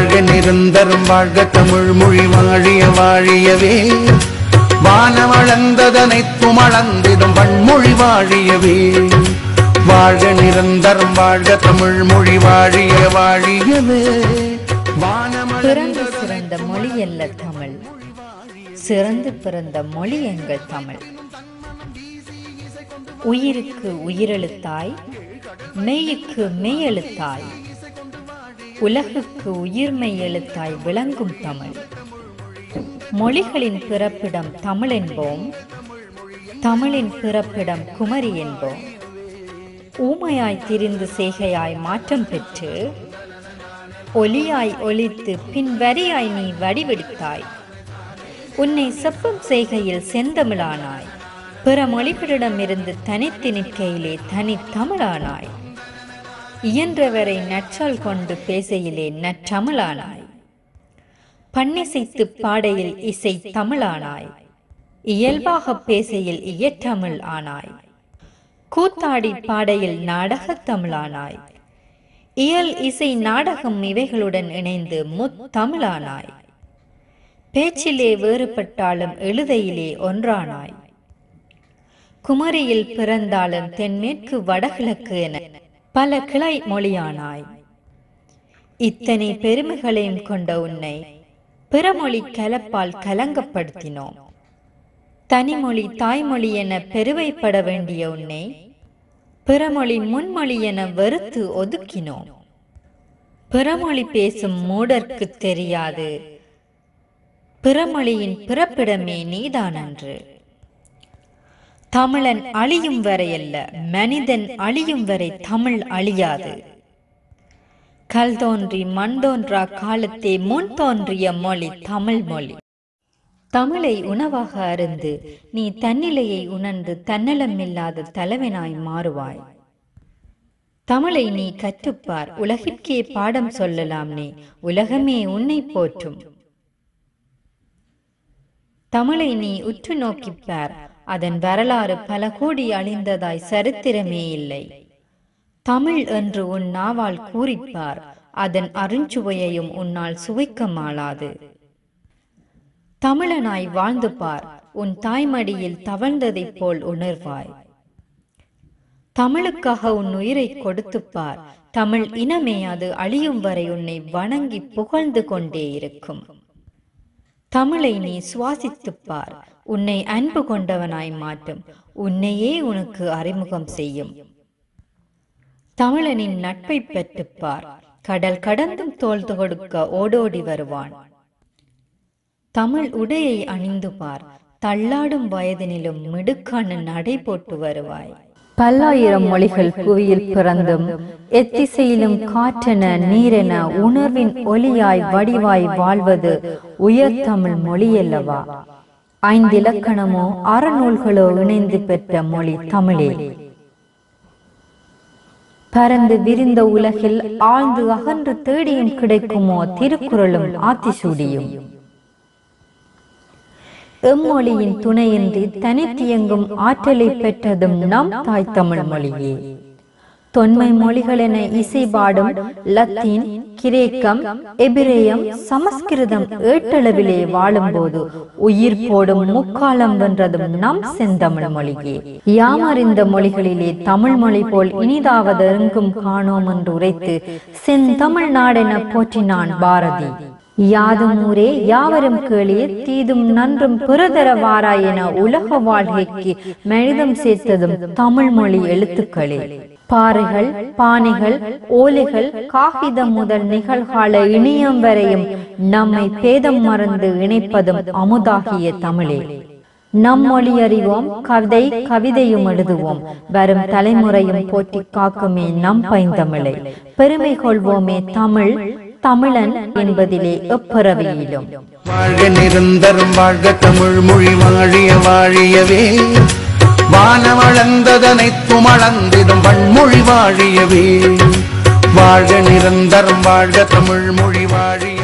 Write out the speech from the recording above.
வாழ்க நிரந்தரம் வாழ்க தமிழ் மொழி வாழிய வாழியவே வானமளந்ததனைத்தும் அளந்திடும் வன்மொழி வாழியவே வாழ்க நிரந்தரம் வாழ்க தமிழ் மொழி வாழிய வாழியவே பிறந்து சிறந்த மொழி அல்ல தமிழ் சிறந்து பிறந்த மொழி எங்கள் தமிழ் உயிருக்கு உயிரெழுத்தாய் மெய்யுக்கு மெய்யெழுத்தாய் உலகுக்கு உயிர்மெய் எழுத்தாய் விளங்கும் தமிழ் மொழிகளின் பிறப்பிடம் தமிழ் என்போம் தமிழின் பிறப்பிடம் குமரி என்போம் ஊமையாய் திரிந்து செய்கையாய் மாற்றம் பெற்று ஒலியாய் ஒலித்து பின் வரியாய் நீ வடிவெடுத்தாய் உன்னை செப்பம் செய்கையில் செந்தமிழானாய் பிற மொழிகளிடமிருந்து தனித்து நிற்கையிலே தனித்தமிழானாய் இயன்றவரை நற்றால் கொண்டு பேசையிலே நற்றமிழானாய் பண்ணிசைத்து பாடையில் இசை தமிழானாய் இயல்பாக பேசையில் இயற்றமிழ் ஆனாய் கூத்தாடி பாடையில் நாடகத் தமிழானாய் இயல் இசை நாடகம் இவைகளுடன் இணைந்து முத்தமிழானாய் பேச்சிலே வேறுபட்டாலும் எழுதையிலே ஒன்றானாய் குமரியில் பிறந்தாலும் தென்மேற்கு வடகிழக்கு என பல கிளை மொழியானாய் இத்தனை பெருமைகளையும் கொண்ட உன்னை பிறமொழி கலப்பால் கலங்கப்படுத்தினோம் தனிமொழி தாய்மொழி என பெருமைப்பட வேண்டிய உன்னை பிறமொழி முன்மொழி என வெறுத்து ஒதுக்கினோம் பிறமொழி பேசும் மூடர்க்கு தெரியாது பிறமொழியின் பிறப்பிடமே நீதானன்று தமிழன் அழியும் வரையல்ல மனிதன் அழியும் வரை தமிழ் அழியாது கல் தோன்றி மண் தோன்றா காலத்தே முன் தோன்றிய மொழி தமிழ் மொழி தமிழை உணவாக அருந்து நீ தன்னிலையை உணர்ந்து தன்னலமில்லாத தலைவனாய் மாறுவாய் தமிழை நீ கற்றுப்பார் உலகிற்கே பாடம் சொல்லலாம் நீ உலகமே உன்னை போற்றும் தமிழை நீ உற்று நோக்கிப்பார் அதன் வரலாறு பல கோடி அழிந்ததாய் சரித்திரமே இல்லை தமிழ் என்று உன் நாவால் கூறிப்பார் அதன் அருஞ்சுவையையும் உன்னால் சுவைக்க மாளாது தமிழனாய் வாழ்ந்து பார் உன் தாய்மடியில் தவழ்ந்ததைப் போல் உணர்வாய் தமிழுக்காக உன் உயிரை கொடுத்துப் பார் தமிழ் இனமே அது அழியும் வரை உன்னை வணங்கி புகழ்ந்து கொண்டே இருக்கும் தமிழை நீ சுவாசித்துப் பார் உன்னை அன்பு கொண்டவனாய் மாற்றும் உன்னையே உனக்கு அறிமுகம் செய்யும் தமிழனின் நட்பை பெற்றுப் பார் கடல் கடந்தும் தோல் கொடுக்க ஓடோடி வருவான் தமிழ் உடையை அணிந்து பார் தள்ளாடும் வயதினிலும் மிடுக்கான நடை போட்டு வருவாய் பல்லாயிரம் மொழிகள் புவியில் பிறந்தும் எத்திசையிலும் காற்றென நீரென உணர்வின் ஒலியாய் வடிவாய் வாழ்வது உயர் தமிழ் மொழியல்லவா ஐந்திலக்கணமோ அறநூல்களோ இணைந்து பெற்ற மொழி தமிழே பரந்து விரிந்த உலகில் ஆழ்ந்து அகன்று தேடியும் கிடைக்குமோ திருக்குறளும் ஆத்திசூடியும் எம்மொழியின் துணையின்றி தனித்தியங்கும் ஆற்றலை பெற்றதும் நம் தாய் தமிழ் மொழியே தொன்மை மொழிகள் என இசை பாடும் லத்தீன் கிரேக்கம் எபிரேயம் சமஸ்கிருதம் ஏட்டளவிலே வாழும்போது உயிர் போடும் முக்காலம் வென்றதும் நம் செந்தமிழ் மொழியே யாமறிந்த மொழிகளிலே தமிழ் மொழி போல் இனிதாவது எங்கும் காணோம் என்று உரைத்து செந்தமிழ் நாடென போற்றினான் பாரதி யாதும் ஊரே யாவரும் கேளீர் தீதும் நன்றும் பிறதர வாராய் என உலக வாழ்க்கைக்கு மனிதம் சேர்த்ததும் தமிழ் மொழி எழுத்துக்களே பாறைகள் பானைகள் ஓலைகள் காகிதம் முதல் நிகழ்கால இணையம் வரையும் நம்மை பேதம் மறந்து இணைப்பதும் அமுதாகிய தமிழே நம் மொழி அறிவோம் கவிதை கவிதையும் எழுதுவோம் வரும் தலைமுறையும் போற்றி காக்குமே நம் பைந்தமிழை பெருமை கொள்வோமே தமிழ் தமிழன் என்பதிலே எப்பிறவியிலும் வாழ்க நிரந்தரம் வாழ்க தமிழ் மொழி வாழிய வாழியவே வானமளந்ததனைத்தும் அளந்திடும் வன்மொழி வாழியவே வாழ்க நிரந்தரம் வாழ்க தமிழ் மொழி வாழிய